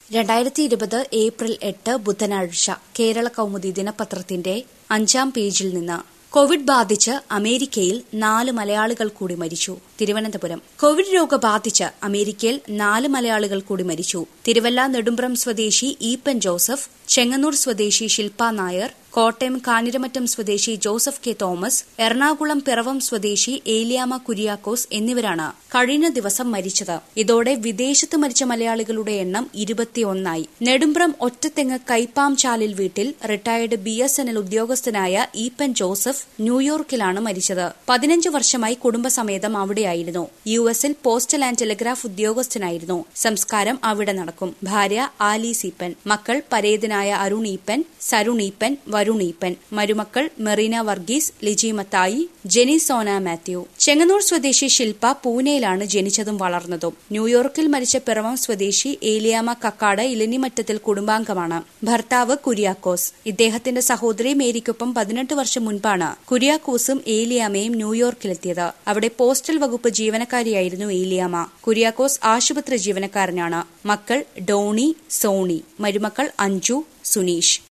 രണ്ടായിരത്തി ഇരുപത് ഏപ്രിൽ എട്ട് ബുധനാഴ്ച കേരള കൗമുദി ദിനപത്രത്തിന്റെ അഞ്ചാം പേജിൽ നിന്ന് കോവിഡ് ബാധിച്ച് അമേരിക്കയിൽ നാല് മലയാളികൾ കൂടി മരിച്ചു തിരുവനന്തപുരം കോവിഡ് രോഗം ബാധിച്ച് അമേരിക്കയിൽ നാല് മലയാളികൾ കൂടി മരിച്ചു തിരുവല്ല നെടുമ്പ്രം സ്വദേശി ഈപ്പൻ ജോസഫ് ചെങ്ങന്നൂർ സ്വദേശി ശില്പ നായർ കോട്ടയം കാഞ്ഞിരമറ്റം സ്വദേശി Joseph K Thomas Ernakulam Piravom സ്വദേശി ഏലിയാമ കുര്യാക്കോസ് എന്നിവരാണ് കഴിഞ്ഞ ദിവസം മരിച്ചത് ഇതോടെ വിദേശത്ത് മരിച്ച മലയാളികളുടെ എണ്ണം ഇരുപത്തിയൊന്നായി നെടുമ്പ്രം ഒറ്റത്തെങ്ങ് കൈപ്പാം ചാലിൽ വീട്ടിൽ retired B S N L ഉദ്യോഗസ്ഥനായ ഈപ്പൻ ജോസഫ് ന്യൂയോർക്കിലാണ് മരിച്ചത് പതിനഞ്ച് വർഷമായി കുടുംബസമേതം അവിടെയായിരുന്നു യു എസിൽ പോസ്റ്റൽ ആൻഡ് ടെലിഗ്രാഫ് ഉദ്യോഗസ്ഥനായിരുന്നു സംസ്കാരം അവിടെ നടക്കും ഭാര്യ ആലീസ് ഈപ്പൻ മക്കൾ പരേതനായ അരുൺ ഈപ്പൻ സരുൺ ഈപ്പൻ വരുൺ ഈപ്പൻ മരുമക്കൾ മെറീന വർഗീസ് ലിജി മത്തായി ജെനി സോന മാത്യു ചെങ്ങന്നൂർ സ്വദേശി ശില്പ പൂനെയിലാണ് ജനിച്ചതും വളർന്നതും ന്യൂയോർക്കിൽ മരിച്ച പിറവം സ്വദേശി ഏലിയാമ കക്കാട് ഇലനിമറ്റത്തിൽ കുടുംബാംഗമാണ് ഭർത്താവ് കുര്യാക്കോസ് ഇദ്ദേഹത്തിന്റെ സഹോദരി മേരിക്കൊപ്പം പതിനെട്ട് വർഷം മുൻപാണ് കുര്യാക്കോസും ഏലിയാമയും ന്യൂയോർക്കിലെത്തിയത് അവിടെ പോസ്റ്റൽ വകുപ്പ് ജീവനക്കാരിയായിരുന്നു ഏലിയാമ കുര്യാക്കോസ് ആശുപത്രി ജീവനക്കാരനാണ് മക്കൾ ഡോണി സോണി മരുമക്കൾ അഞ്ജു സുനീഷ്